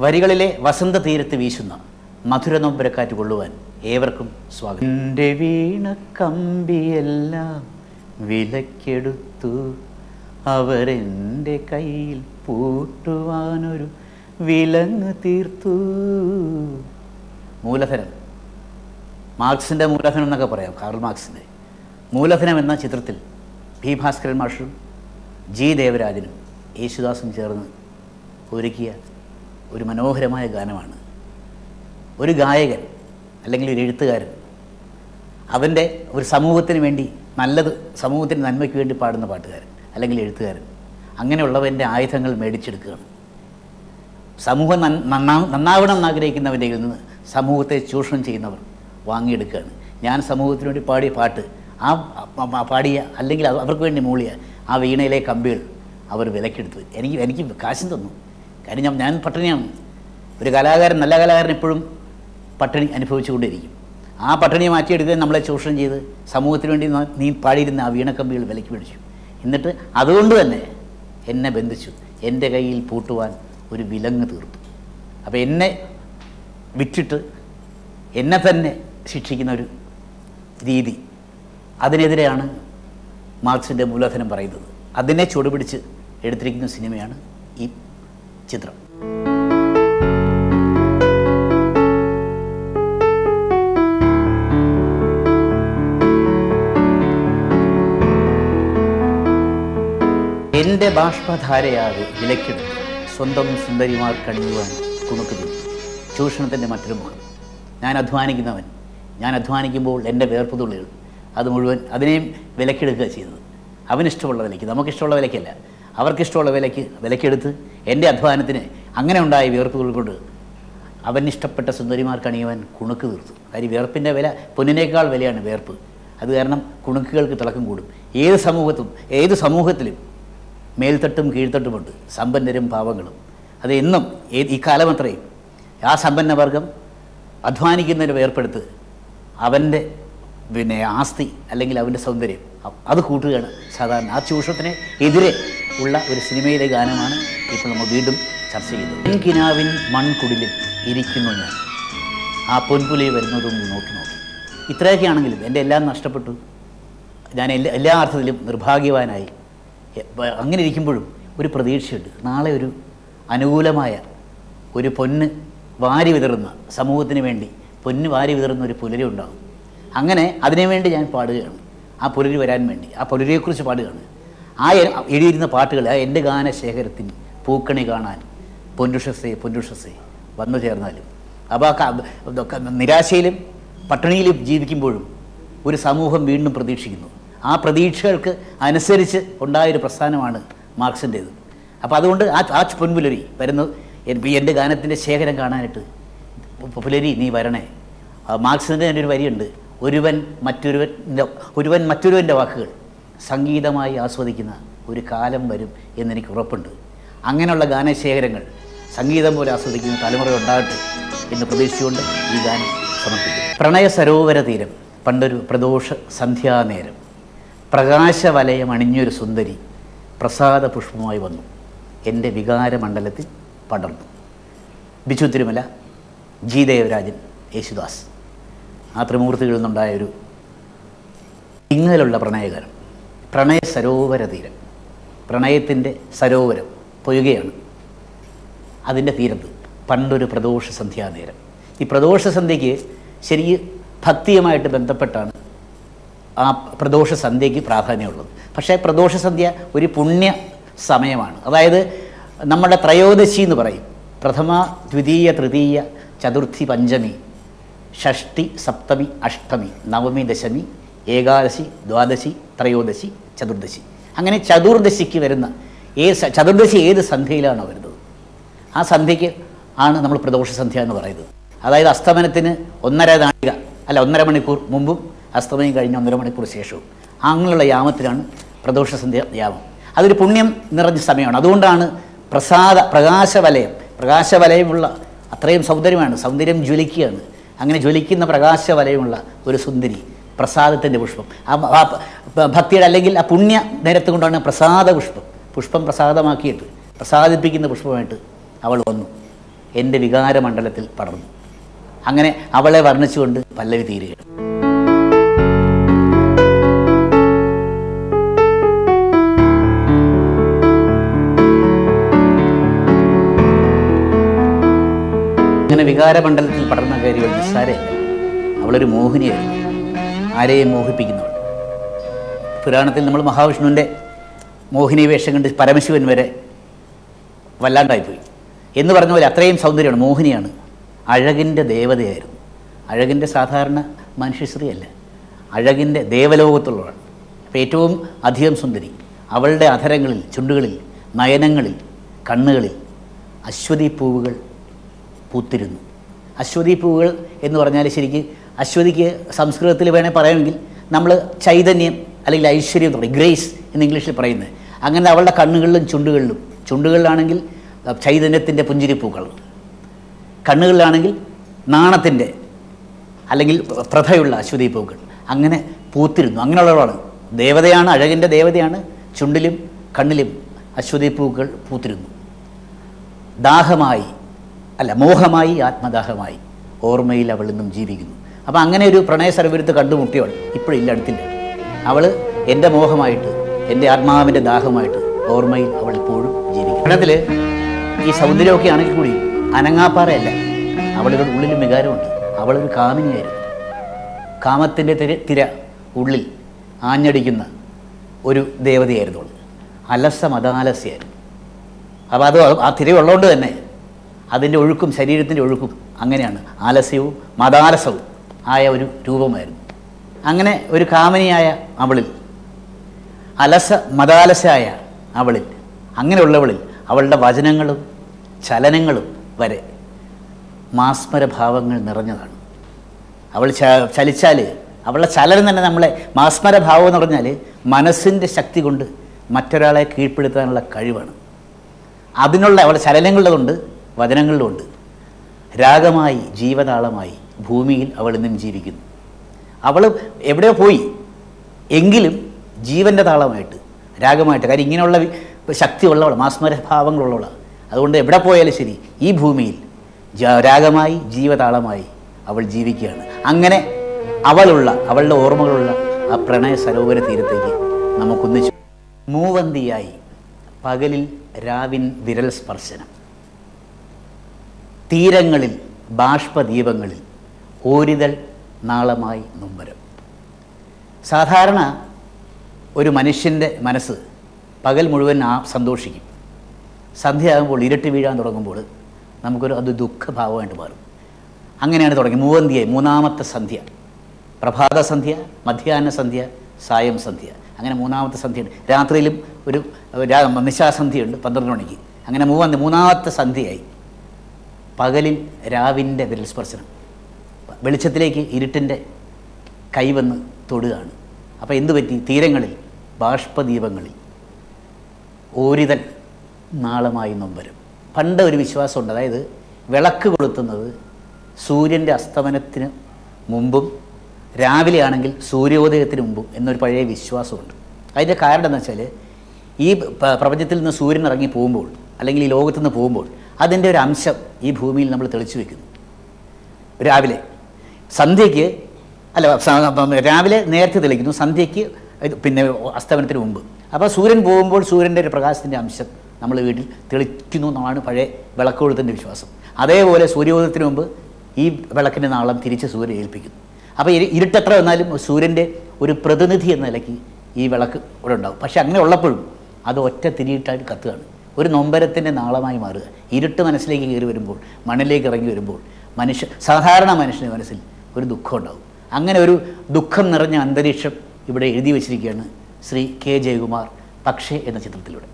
വരികളിലെ വസന്ത തീരത്ത് വീശുന്ന മധുര നൊമ്പരക്കാറ്റ് കൊള്ളുവാൻ ഏവർക്കും സ്വാഗതം എൻ്റെ വീണ കമ്പിയെല്ലാം വിലക്കെടുത്തു അവരെൻ്റെ കയ്യിൽ പൂട്ടുവാനൊരു വിലങ്ങ് തീർത്തു മൂലധനം മാർക്സിൻ്റെ മൂലധനം എന്നൊക്കെ പറയാം കാർൾ മാർക്സിൻ്റെ മൂലധനം എന്ന ചിത്രത്തിൽ പി ഭാസ്കരൻ മാഷും ജി ദേവരാജനും യേശുദാസും ചേർന്ന് ഒരുക്കിയ ഒരു മനോഹരമായ ഗാനമാണ് ഒരു ഗായകൻ അല്ലെങ്കിൽ ഒരു എഴുത്തുകാരൻ അവൻ്റെ ഒരു സമൂഹത്തിന് വേണ്ടി നല്ലത് സമൂഹത്തിന് നന്മയ്ക്ക് വേണ്ടി പാടുന്ന പാട്ടുകാരൻ അല്ലെങ്കിൽ എഴുത്തുകാരൻ അങ്ങനെയുള്ളവൻ്റെ ആയുധങ്ങൾ മേടിച്ചെടുക്കുകയാണ് സമൂഹം നന്ന- നന്നാ നന്നാവണം എന്നാഗ്രഹിക്കുന്നവൻ്റെ കയ്യിൽ നിന്ന് സമൂഹത്തെ ചൂഷണം ചെയ്യുന്നവർ വാങ്ങിയെടുക്കുകയാണ് ഞാൻ സമൂഹത്തിന് വേണ്ടി പാടിയ പാട്ട് ആ പ- പ- പാടിയ അല്ലെങ്കിൽ അവ- അവർക്ക് വേണ്ടി മൂളിയ ആ വീണയിലെ കമ്പികൾ അവർ വിലക്കെടുത്തു എനിക്ക് എനിക്ക് കാശും തന്നു കാര്യം ഞാൻ ഞാൻ പട്ടിണിയാണ് ഒരു കലാകാരൻ നല്ല കലാകാരൻ എപ്പോഴും പട്ടിണി അനുഭവിച്ചുകൊണ്ടിരിക്കും ആ പട്ടിണിയെ മാറ്റിയെടുക്കാൻ നമ്മളെ ചൂഷണം ചെയ്ത് സമൂഹത്തിന് വേണ്ടി ന- നീ പാടിയിരുന്ന ആ വീണക്കമ്പികൾ വിലക്ക് പിടിച്ചു എന്നിട്ട് അതുകൊണ്ട് തന്നെ എന്നെ ബന്ധിച്ചു എൻ്റെ കയ്യിൽ പൂട്ടുവാൻ ഒരു വിലങ്ങ് തീർത്തു അപ്പോൾ എന്നെ വിറ്റിട്ട് എന്നെ തന്നെ ശിക്ഷിക്കുന്ന ഒരു രീതി അതിനെതിരെയാണ് മാർക്സിൻ്റെ മൂലധനം പറയുന്നത് അതിനെ ചുവടുപിടിച്ച് എടുത്തിരിക്കുന്ന സിനിമയാണ് ഈ ചിത്രം എൻ്റെ ബാഷ്പധാരയാകെ വിലക്കെടുത്തു സ്വന്തം സുന്ദരിമാർ കണിയുവാൻ കുണുക്ക് തീർത്തു ചൂഷണത്തിൻ്റെ മറ്റൊരു മുഖം ഞാൻ അധ്വാനിക്കുന്നവൻ ഞാൻ അധ്വാനിക്കുമ്പോൾ എൻ്റെ വേർപ്പുതുള്ളികൾ അത് മുഴുവൻ അതിനെയും വിലക്കെടുക്കുക ചെയ്തത് അവനിഷ്ടമുള്ള വിലയ്ക്ക് നമുക്കിഷ്ടമുള്ള വിലയ്ക്കല്ല അവർക്കിഷ്ടമുള്ള വിലയ്ക്ക് വിലക്കെടുത്ത് എൻ്റെ അധ്വാനത്തിന് അങ്ങനെ ഉണ്ടായ വിയർപ്പുകൾ കൊണ്ട് അവൻ ഇഷ്ടപ്പെട്ട സുന്ദരിമാർക്ക് അണിയുവാൻ കുണുക്ക് തീർത്തു കാര്യം വിയർപ്പിൻ്റെ വില പൊന്നിനേക്കാൾ വിലയാണ് വിയർപ്പ് അത് കാരണം കുണുക്കുകൾക്ക് തിളക്കം കൂടും ഏത് സമൂഹത്തും ഏത് സമൂഹത്തിലും മേൽത്തട്ടും കീഴ്ത്തട്ടുമുണ്ട് സമ്പന്നരും പാവങ്ങളും അത് എന്നും ഏ- ഈ കാലം അത്രയും ആ സമ്പന്നവർഗം അധ്വാനിക്കുന്നതിന് വേർപ്പെടുത്ത് അവൻ്റെ പിന്നെ ആസ്തി അല്ലെങ്കിൽ അവൻ്റെ സൗന്ദര്യം അ- അത് കൂട്ടുകയാണ് സാധാരണ ആ ചൂഷണത്തിന് എതിരെ ഉള്ള ഒരു സിനിമയിലെ ഗാനമാണ് ഇപ്പോൾ നമ്മൾ വീണ്ടും ചർച്ച ചെയ്യുന്നത് കിനാവിൻ മൺകുടിലിൽ ഇരിക്കുന്നു ഞാൻ ആ പൊൻപുലി വരുന്നതും നോക്കി നോക്കി ഇത്രയൊക്കെ ആണെങ്കിലും എൻ്റെ എല്ലാം നഷ്ടപ്പെട്ടു ഞാൻ എല്ലാ എല്ലാ അർത്ഥത്തിലും നിർഭാഗ്യവാനായി എ- ബ- അങ്ങനെ ഇരിക്കുമ്പോഴും ഒരു പ്രതീക്ഷയുണ്ട് നാളെ ഒരു അനുകൂലമായ ഒരു പൊന്ന് വാരി വിതറുന്ന സമൂഹത്തിന് വേണ്ടി പൊന്ന് വാരി വിതറുന്ന ഒരു പുലരി ഉണ്ടാകും അങ്ങനെ അതിനുവേണ്ടി ഞാൻ പാടുകയാണ് ആ പുലരി വരാൻ വേണ്ടി ആ പുലരിയെക്കുറിച്ച് പാടുകയാണ് ആ എ- എഴുതിയിരുന്ന പാട്ടുകൾ ആ എൻ്റെ ഗാനശേഖരത്തിൽ പൂക്കണി കാണാൻ പൊന്നുഷസേ പൊന്നുഷസേ വന്നു ചേർന്നാലും അപ്പോൾ ആ ക- ഇതൊക്കെ നിരാശയിലും പട്ടിണിയിലും ജീവിക്കുമ്പോഴും ഒരു സമൂഹം വീണ്ടും പ്രതീക്ഷിക്കുന്നു ആ പ്രതീക്ഷകൾക്ക് അനുസരിച്ച് ഉണ്ടായൊരു പ്രസ്ഥാനമാണ് മാർക്സിൻ്റേത് അപ്പോൾ അതുകൊണ്ട് ആ ആ പൊൻപുലരി വരുന്നു എൻ- എൻ്റെ ഗാനത്തിൻ്റെ ശേഖരം കാണാനായിട്ട് പു- പുലരി നീ വരണേ ആ മാർക്സിൻ്റെ തന്നെ ഒരു വരിയുണ്ട് ഒരുവൻ മറ്റൊരുവൻ്റെ ഒരുവൻ മറ്റൊരുവൻ്റെ വാക്കുകൾ സംഗീതമായി ആസ്വദിക്കുന്ന ഒരു കാലം വരും എന്നെനിക്ക് ഉറപ്പുണ്ട് അങ്ങനെയുള്ള ഗാനശേഖരങ്ങൾ സംഗീതം പോലെ ആസ്വദിക്കുന്ന തലമുറ ഉണ്ടാകട്ടെ എന്ന് പ്രതീക്ഷിച്ചുകൊണ്ട് ഈ ഗാനം സമർപ്പിക്കും പ്രണയ സരോവര തീരം പണ്ടൊരു പ്രദോഷ സന്ധ്യാനേരം പ്രകാശവലയം അണിഞ്ഞൊരു സുന്ദരി പ്രസാദ പുഷ്പമായി വന്നു എൻ്റെ വികാരമണ്ഡലത്തിൽ പടർന്നു ബിജു തിരുമല ജി ദേവരാജൻ യേശുദാസ് ആ ത്രിമൂർത്തികളിൽ നിന്നുണ്ടായ ഒരു ഇങ്ങലുള്ള പ്രണയകരം പ്രണയ സരോവര തീരം പ്രണയത്തിൻ്റെ സരോവരം പൊയ്കയാണ് അതിൻ്റെ തീരത്ത് പണ്ടൊരു പ്രദോഷ സന്ധ്യാനേരം ഈ പ്രദോഷ സന്ധ്യയ്ക്ക് ശരി ഭക്തിയുമായിട്ട് ബന്ധപ്പെട്ടാണ് ആ പ്രദോഷ സന്ധ്യയ്ക്ക് പ്രാധാന്യമുള്ളത് പക്ഷേ പ്രദോഷ സന്ധ്യ ഒരു പുണ്യ സമയമാണ് അതായത് നമ്മുടെ ത്രയോദശി എന്ന് പറയും പ്രഥമ ദ്വിതീയ തൃതീയ ചതുർത്ഥി പഞ്ചമി ഷഷ്ടി സപ്തമി അഷ്ടമി നവമി ദശമി ഏകാദശി ദ്വാദശി ത്രയോദശി ചതുർദശി അങ്ങനെ ചതുർദശിക്ക് വരുന്ന ഏത് സ- ചതുർദശി ഏത് സന്ധ്യയിലാണോ വരുന്നത് ആ സന്ധ്യയ്ക്ക് ആണ് നമ്മൾ പ്രദോഷ സന്ധ്യ എന്ന് പറയുന്നത് അതായത് അസ്തമനത്തിന് ഒന്നര നാഴിക അല്ല ഒന്നര മണിക്കൂർ മുമ്പും അസ്തമനം കഴിഞ്ഞ ഒന്നര മണിക്കൂർ ശേഷവും അങ്ങനെയുള്ള യാമത്തിലാണ് പ്രദോഷ സന്ധ്യ യാമം അതൊരു പുണ്യം നിറഞ്ഞ സമയമാണ് അതുകൊണ്ടാണ് പ്രസാദ പ്രകാശവലയം പ്രകാശവലയമുള്ള അത്രയും സൗന്ദര്യമാണ് സൗന്ദര്യം ജ്വലിക്കുകയാണ് അങ്ങനെ ജ്വലിക്കുന്ന പ്രകാശവലയമുള്ള ഒരു സുന്ദരി പ്രസാദത്തിൻ്റെ പുഷ്പം ആ ആ പ- ഭക്തിയുടെ അല്ലെങ്കിൽ ആ പുണ്യ നേരത്ത് കൊണ്ടാണ് പ്രസാദ പുഷ്പം പുഷ്പം പ്രസാദമാക്കിയിട്ട് പ്രസാദിപ്പിക്കുന്ന പുഷ്പമായിട്ട് അവൾ വന്നു എൻ്റെ വികാരമണ്ഡലത്തിൽ പടർന്നു അങ്ങനെ അവളെ വർണ്ണിച്ചുകൊണ്ട് പല്ലവി തീരുകയാണ് അങ്ങനെ വികാരമണ്ഡലത്തിൽ പടർന്ന കാര്യങ്ങൾ നിസ്സാരയല്ല അവളൊരു മോഹിനിയായിരുന്നു ആരെയും മോഹിപ്പിക്കുന്നവൾ പുരാണത്തിൽ നമ്മൾ മഹാവിഷ്ണുവിൻ്റെ മോഹിനി വേഷം കണ്ട് പരമശിവൻ വരെ വല്ലാണ്ടായിപ്പോയി എന്ന് പറഞ്ഞ പോലെ അത്രയും സൗന്ദര്യമാണ് മോഹിനിയാണ് അഴകിൻ്റെ ദേവതയായിരുന്നു അഴകിൻ്റെ സാധാരണ മനുഷ്യശ്രീയല്ല അഴകിൻ്റെ ദേവലോകത്തുള്ളവൾ അപ്പോൾ ഏറ്റവും അധികം സുന്ദരി അവളുടെ അധരങ്ങളിൽ ചുണ്ടുകളിൽ നയനങ്ങളിൽ കണ്ണുകളിൽ അശ്വതി പൂവുകൾ പൂത്തിരുന്നു അശ്വതി പൂവുകൾ എന്ന് പറഞ്ഞാൽ ശരിക്ക് അശ്വതിക്ക് സംസ്കൃതത്തിൽ വേണേൽ പറയാമെങ്കിൽ നമ്മൾ ചൈതന്യം അല്ലെങ്കിൽ ഐശ്വര്യം എന്ന് പറയും ഗ്രേസ് എന്ന് ഇംഗ്ലീഷിൽ പറയുന്നത് അങ്ങനെ അവളുടെ കണ്ണുകളിലും ചുണ്ടുകളിലും ചുണ്ടുകളിലാണെങ്കിൽ അഹ്, ചൈതന്യത്തിൻ്റെ പുഞ്ചിരിപ്പൂക്കൾ കണ്ണുകളിലാണെങ്കിൽ നാണത്തിൻ്റെ അല്ലെങ്കിൽ പ്രഭയുള്ള അശ്വതി പൂക്കൾ അങ്ങനെ പൂത്തിരുന്നു അങ്ങനെയുള്ളവളാണ് ദേവതയാണ് അഴകിൻ്റെ ദേവതയാണ് ചുണ്ടിലും കണ്ണിലും അശ്വതി പൂക്കൾ പൂത്തിരുന്നു ദാഹമായി അല്ല മോഹമായി ആത്മദാഹമായി ഓർമ്മയിൽ അവൾ ഇന്നും ജീവിക്കുന്നു അപ്പം അങ്ങനെ ഒരു പ്രണയ സരവിരുത്ത് കണ്ടുമുട്ടിയവൾ ഇപ്പോഴില്ല അടുത്തില്ല അവൾ എൻ്റെ മോഹമായിട്ട് എൻ്റെ ആത്മാവിൻ്റെ ദാഹമായിട്ട് ഓർമ്മയിൽ അവൾ ഇപ്പോഴും ജീവിക്കും ഗണത്തിൽ ഈ സൗന്ദര്യമൊക്കെ ആണെങ്കിൽ കൂടി അനങ്ങാപ്പാറയല്ല അവളുടെ ഉള്ളിൽ വികാരമുണ്ട് അവളൊരു കാമിനിയായിരുന്നു കാമത്തിൻ്റെ തിര തിര ഉള്ളിൽ ആഞ്ഞടിക്കുന്ന ഒരു ദേവതയായിരുന്നു അവൾ അലസ മതാലസ്യായിരുന്നു അപ്പോൾ അത് ആ തിരയുള്ളതുകൊണ്ട് തന്നെ അതിൻ്റെ ഒഴുക്കും ശരീരത്തിൻ്റെ ഒഴുക്കും അങ്ങനെയാണ് ആലസ്യവും മതാലസവും ആയ ഒരു രൂപമായിരുന്നു അങ്ങനെ ഒരു കാമനിയായ അവളിൽ അലസ മതാലസയായ അവളിൽ അങ്ങനെയുള്ളവളിൽ അവളുടെ വചനങ്ങളും ചലനങ്ങളും വരെ മാസ്മരഭാവങ്ങൾ നിറഞ്ഞതാണ് അവൾ ച- ചലിച്ചാൽ അവളുടെ ചലനം തന്നെ നമ്മളെ മാസ്മരഭാവം എന്ന് പറഞ്ഞാൽ മനസ്സിൻ്റെ ശക്തി കൊണ്ട് മറ്റൊരാളെ കീഴ്പ്പെടുത്താനുള്ള കഴിവാണ് അതിനുള്ള അവളുടെ ചലനങ്ങളിലുണ്ട് വചനങ്ങളിലുണ്ട് രാഗമായി ജീവതാളമായി ഭൂമിയിൽ അവൾ ഇന്നും ജീവിക്കുന്നു അവൾ എവിടെയോ പോയി എങ്കിലും ജീവൻ്റെ താളമായിട്ട് രാഗമായിട്ട് കാര്യം ഇങ്ങനെയുള്ള വി- ശക്തിയുള്ളവൾ മാസ്മരഭാവങ്ങളുള്ളവളാണ് അതുകൊണ്ട് എവിടെ പോയാലും ശരി ഈ ഭൂമിയിൽ ജ- രാഗമായി ജീവതാളമായി അവൾ ജീവിക്കുകയാണ് അങ്ങനെ അവളുള്ള അവളുടെ ഓർമ്മകളുള്ള ആ പ്രണയ സരോവര തീരത്തേക്ക് നമുക്കൊന്നിച്ചു മൂവന്തിയായി പകലിൽ രാവിൻ വിരൽ സ്പർശനം തീരങ്ങളിൽ ബാഷ്പദീപങ്ങളിൽ ഓരിതൾ നാളമായി നൊമ്പരം സാധാരണ ഒരു മനുഷ്യൻ്റെ മനസ്സ് പകൽ മുഴുവൻ ആ സന്തോഷിക്കും സന്ധ്യയാകുമ്പോൾ ഇരട്ടി വീഴാൻ തുടങ്ങുമ്പോൾ നമുക്കൊരു അത് ദുഃഖഭാവമായിട്ട് മാറും അങ്ങനെയാണ് തുടങ്ങി മൂവന്തിയായി മൂന്നാമത്തെ സന്ധ്യ പ്രഭാത സന്ധ്യ മധ്യാഹ്ന സന്ധ്യ സായം സന്ധ്യ അങ്ങനെ മൂന്നാമത്തെ സന്ധ്യയുണ്ട് രാത്രിയിലും ഒരു രാ- നിശാസന്ധ്യയുണ്ട് പന്ത്രണ്ട് മണിക്ക് അങ്ങനെ മൂവന്തി മൂന്നാമത്തെ സന്ധ്യയായി പകലിൽ രാവിൻ്റെ വിരൽ സ്പർശനം വെളിച്ചത്തിലേക്ക് ഇരുട്ടിൻ്റെ കൈവന്ന് തൊടുകയാണ് അപ്പോൾ എന്തു പറ്റി തീരങ്ങളിൽ ബാഷ്പദീപങ്ങളിൽ ഓരിതൽ നാളമായി നൊമ്പരം പണ്ട് ഒരു വിശ്വാസമുണ്ട് അതായത് വിളക്ക് കൊളുത്തുന്നത് സൂര്യൻ്റെ അസ്തമനത്തിന് മുമ്പും രാവിലെ ആണെങ്കിൽ സൂര്യോദയത്തിന് മുമ്പും എന്നൊരു പഴയ വിശ്വാസമുണ്ട് അതിൻ്റെ കാരണം എന്താ വെച്ചാൽ ഈ പ- പ്രപഞ്ചത്തിൽ നിന്ന് സൂര്യൻ ഇറങ്ങി പോകുമ്പോൾ അല്ലെങ്കിൽ ഈ ലോകത്തു നിന്ന് പോകുമ്പോൾ അതിൻ്റെ ഒരു അംശം ഈ ഭൂമിയിൽ നമ്മൾ തെളിച്ചു വെക്കുന്നു രാവിലെ സന്ധ്യയ്ക്ക് അല്ല സ- രാവിലെ നേരത്തെ തെളിക്കുന്നു സന്ധ്യയ്ക്ക് ഇത് പിന്നെ അസ്തമനത്തിന് മുമ്പ് അപ്പോൾ സൂര്യൻ പോകുമ്പോൾ സൂര്യൻ്റെ ഒരു പ്രകാശത്തിൻ്റെ അംശം നമ്മൾ വീട്ടിൽ തെളിക്കുന്നു എന്നാണ് പഴയ വിളക്കുകൊളുത്തിൻ്റെ വിശ്വാസം അതേപോലെ സൂര്യോദയത്തിന് മുമ്പ് ഈ വിളക്കിൻ്റെ നാളം തിരിച്ച് സൂര്യൻ ഏൽപ്പിക്കുന്നു അപ്പോൾ ഇരു- ഇരുട്ടെത്ര വന്നാലും സൂര്യൻ്റെ ഒരു പ്രതിനിധി എന്ന നിലയ്ക്ക് ഈ വിളക്ക് ഇവിടെ ഉണ്ടാവും പക്ഷെ അങ്ങനെ ഉള്ളപ്പോഴും അത് ഒറ്റ തിരിയിട്ടായിട്ട് കത്തുകയാണ് ഒരു നൊമ്പരത്തിൻ്റെ നാളമായി മാറുക ഇരുട്ട് മനസ്സിലേക്ക് കയറി വരുമ്പോൾ മണ്ണിലേക്ക് ഇറങ്ങി വരുമ്പോൾ മനുഷ്യ സാധാരണ മനുഷ്യൻ്റെ മനസ്സിൽ ഒരു ദുഃഖം ഉണ്ടാവും അങ്ങനെ ഒരു ദുഃഖം നിറഞ്ഞ അന്തരീക്ഷം ഇവിടെ എഴുതി വച്ചിരിക്കുകയാണ് ശ്രീ കെ ജയകുമാർ പക്ഷേ എന്ന ചിത്രത്തിലൂടെ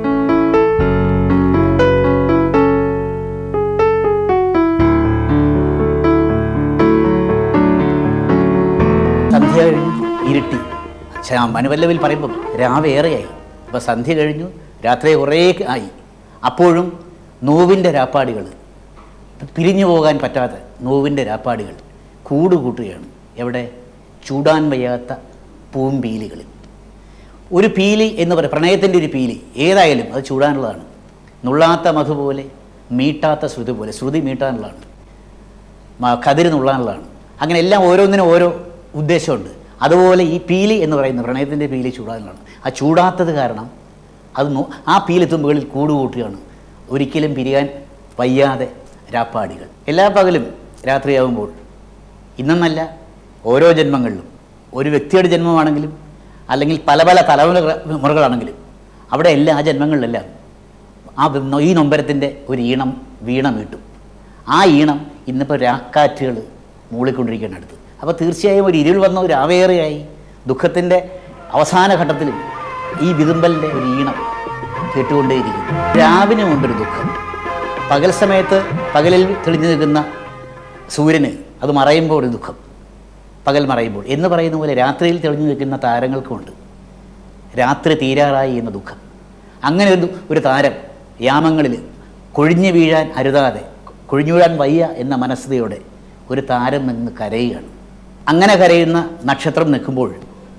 സന്ധ്യ കഴിഞ്ഞു ഇരുട്ടി ച- മനുവല്ലവിൽ പറയുമ്പം രാവേറെയായി അപ്പോൾ സന്ധ്യ കഴിഞ്ഞു രാത്രി കുറേ ആയി അപ്പോഴും നോവിൻ്റെ രാപ്പാടികൾ പിരിഞ്ഞു പോകാൻ പറ്റാത്ത നോവിൻ്റെ രാപ്പാടികൾ കൂടുകൂട്ടുകയാണ് എവിടെ ചൂടാൻ വയ്യാത്ത പൂമ്പീലികളിൽ ഒരു പീലി എന്ന് പറയും പ്രണയത്തിൻ്റെ ഒരു പീലി ഏതായാലും അത് ചൂടാനുള്ളതാണ് നുള്ളാത്ത മധു പോലെ മീട്ടാത്ത ശ്രുതി പോലെ ശ്രുതി മീട്ടാനുള്ളതാണ് മ- കതിര് നുള്ളാനുള്ളതാണ് അങ്ങനെ എല്ലാം ഓരോന്നിനും ഓരോ ഉദ്ദേശമുണ്ട് അതുപോലെ ഈ പീലി എന്ന് പറയുന്ന പ്രണയത്തിൻ്റെ പീലി ചൂടാനുള്ളതാണ് ആ ചൂടാത്തത് കാരണം അത് നോ- ആ പീലത്ത് മുകളിൽ കൂടുകൂട്ടുകയാണ് ഒരിക്കലും പിരിയാൻ വയ്യാതെ രാപ്പാടികൾ എല്ലാ പകലും രാത്രിയാകുമ്പോൾ ഇന്നെന്നല്ല ഓരോ ജന്മങ്ങളിലും ഒരു വ്യക്തിയുടെ ജന്മമാണെങ്കിലും അല്ലെങ്കിൽ പല പല തലമുറ മുറകളാണെങ്കിലും അവിടെ എല്ലാ ആ ജന്മങ്ങളിലെല്ലാം ആ വി- ഈ നൊമ്പരത്തിൻ്റെ ഒരു ഈണം വീണ മീട്ടും ആ ഈണം ഇന്നിപ്പോൾ രാക്കാറ്റുകൾ മൂളിക്കൊണ്ടിരിക്കുകയാണ് അടുത്ത് അപ്പോൾ തീർച്ചയായും ഒരു ഇരുൾ വന്ന ഒരു ആവേറെയായി ദുഃഖത്തിൻ്റെ അവസാന ഘട്ടത്തിലും ഈ വിതുമ്പലിൻ്റെ ഒരു ഈണം കേട്ടുകൊണ്ടേയിരിക്കുന്നു രാവിന് മുമ്പൊരു ദുഃഖം പകൽ സമയത്ത് പകലിൽ തെളിഞ്ഞു നിൽക്കുന്ന സൂര്യന് അത് മറയുമ്പോൾ ഒരു ദുഃഖം പകൽ മറയുമ്പോൾ എന്ന് പറയുന്ന പോലെ രാത്രിയിൽ തെളിഞ്ഞു നിൽക്കുന്ന താരങ്ങൾക്കുമുണ്ട് രാത്രി തീരാറായി എന്ന ദുഃഖം അങ്ങനെ ഒരു ഒരു താരം യാമങ്ങളിൽ കൊഴിഞ്ഞു വീഴാൻ അരുതാതെ കൊഴിഞ്ഞു വീഴാൻ വയ്യ എന്ന മനസ്ഥിതിയോടെ ഒരു താരം നിന്ന് കരയുകയാണ് അങ്ങനെ കരയുന്ന നക്ഷത്രം നിൽക്കുമ്പോൾ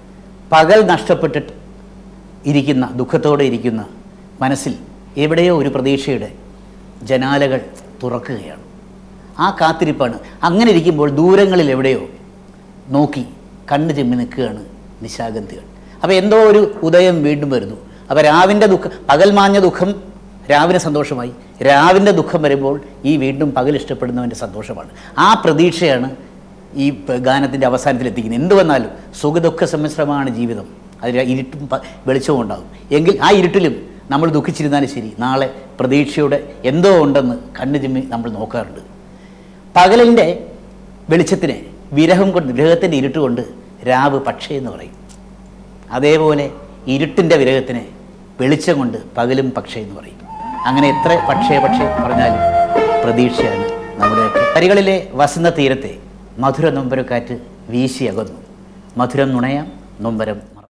പകൽ നഷ്ടപ്പെട്ടിട്ട് ഇരിക്കുന്ന ദുഃഖത്തോടെ ഇരിക്കുന്ന മനസ്സിൽ എവിടെയോ ഒരു പ്രതീക്ഷയുടെ ജനാലകൾ തുറക്കുകയാണ് ആ കാത്തിരിപ്പാണ് അങ്ങനെ ഇരിക്കുമ്പോൾ ദൂരങ്ങളിൽ എവിടെയോ നോക്കി കണ്ണു ചെമ്മി നിൽക്കുകയാണ് നിശാഗന്ധികൾ അപ്പോൾ എന്തോ ഒരു ഉദയം വീണ്ടും വരുന്നു അപ്പോൾ രാവിൻ്റെ ദുഃഖം പകൽ മാഞ്ഞ ദുഃഖം രാവിലെ സന്തോഷമായി രാവിൻ്റെ ദുഃഖം വരുമ്പോൾ ഈ വീണ്ടും പകൽ ഇഷ്ടപ്പെടുന്നവൻ്റെ സന്തോഷമാണ് ആ പ്രതീക്ഷയാണ് ഈ പ- ഗാനത്തിൻ്റെ അവസാനത്തിൽ എത്തിക്കുന്നത് എന്ത് വന്നാലും സുഖദുഃഖ സമ്മിശ്രമാണ് ജീവിതം അതിൽ ഇരുട്ടും പ- വെളിച്ചവും ഉണ്ടാകും എങ്കിൽ ആ ഇരുട്ടിലും നമ്മൾ ദുഃഖിച്ചിരുന്നാലും ശരി നാളെ പ്രതീക്ഷയുടെ എന്തോ ഉണ്ടെന്ന് കണ്ണു ചിമ്മി നമ്മൾ നോക്കാറുണ്ട് പകലിൻ്റെ വെളിച്ചത്തിനെ വിരഹം കൊണ്ട് വിരഹത്തിൻ്റെ ഇരുട്ട് കൊണ്ട് രാവ് പക്ഷേ എന്ന് പറയും അതേപോലെ ഇരുട്ടിൻ്റെ വിരഹത്തിനെ വെളിച്ചം കൊണ്ട് പകലും പക്ഷേ എന്ന് പറയും അങ്ങനെ എത്ര പക്ഷേ പക്ഷേ പറഞ്ഞാലും പ്രതീക്ഷയാണ് നമ്മുടെ കരികളിലെ വസന്ത തീരത്തെ മധുര നൊമ്പരക്കാറ്റ് വീശി അകന്നു മധുരം നുണയാം നൊമ്പരം